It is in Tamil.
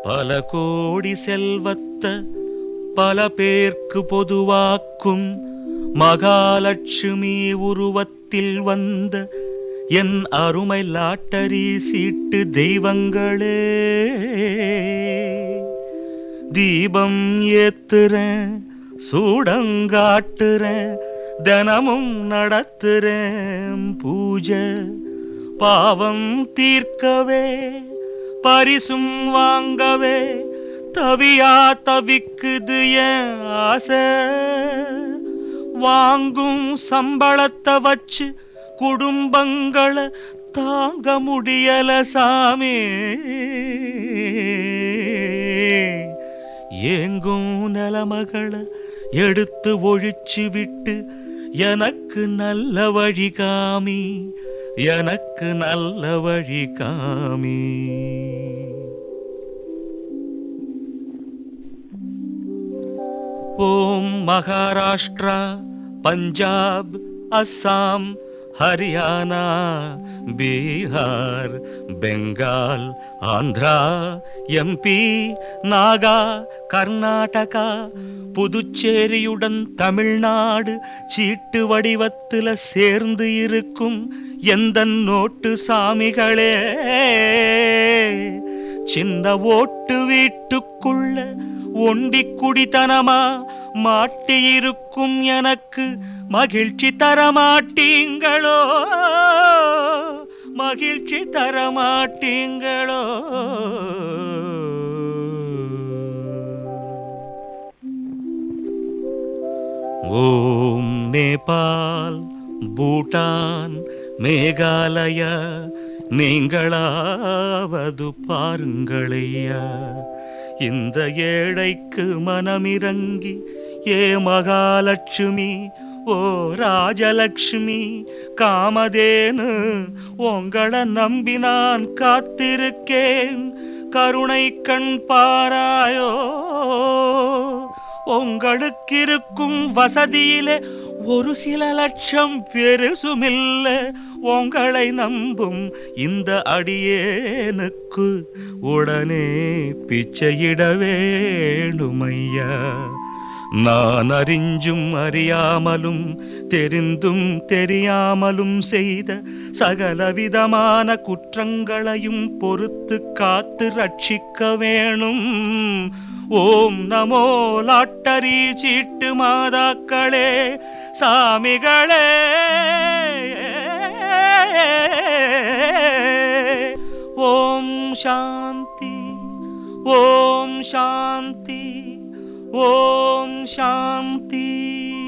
பல கோடி செல்வத்த பல பேர்க்கு பொதுவாக்கும் மகாலட்சுமி உருவத்தில் வந்த என் அருமை லாட்டரி சீட்டு தெய்வங்களே தீபம் ஏத்துறேன் சூடங்காட்டுறேன் தினமும் நடத்துறேன் பூஜை பாவம் தீர்க்கவே பரிசும் வாங்கவே தவியா தவிக்குது என் ஆசை வாங்கும் சம்பளத்தை வச்சு குடும்பங்களை தாங்க முடியல சாமி ஏங்கும் நிலமகளை எடுத்து ஒழிச்சு விட்டு எனக்கு நல்ல வழி காமி எனக்கு நல்ல வழி காமி ஓம் மகாராஷ்டிரா பஞ்சாப் அஸ்ஸாம் ஹரியானா பீகார் பெங்கால் ஆந்திரா எம்பி நாகா கர்நாடகா புதுச்சேரியுடன் தமிழ்நாடு சீட்டு வடிவத்துல சேர்ந்து இருக்கும் எந்த நோட்டு சாமிகளே சின்ன ஓட்டு வீட்டுக்குள்ள ஒண்டி குடித்தனமா மாட்டியிருக்கும் எனக்கு மகிழ்ச்சி தரமாட்டீங்களோ மகிழ்ச்சி தரமாட்டீங்களோ ஓம் நேபாள் பூட்டான் மேகாலயா நீங்களாவது பாருங்களையா இந்த ஏழைக்கு மனமிறங்கி ஏ மகாலட்சுமி ஓ ராஜலக்ஷ்மி காமதேனு உங்களை நம்பி நான் காத்திருக்கேன் கருணை கண் பாராயோ உங்களுக்கு இருக்கும் வசதியிலே ஒரு சில லட்சம் பெருசுமில்ல உங்களை நம்பும் இந்த அடியேனுக்கு உடனே பிச்சையிட வேணுமையா நான் அறிஞ்சும் அறியாமலும் தெரிந்தும் தெரியாமலும் செய்த சகலவிதமான குற்றங்களையும் பொறுத்து காத்து ரட்சிக்க வேணும் ஓம் நமோ லாட்டரி சீட்டு மாதாக்களே சாமிகளே ஓம் சாந்தி ஓம் சாந்தி ஓம் சாந்தி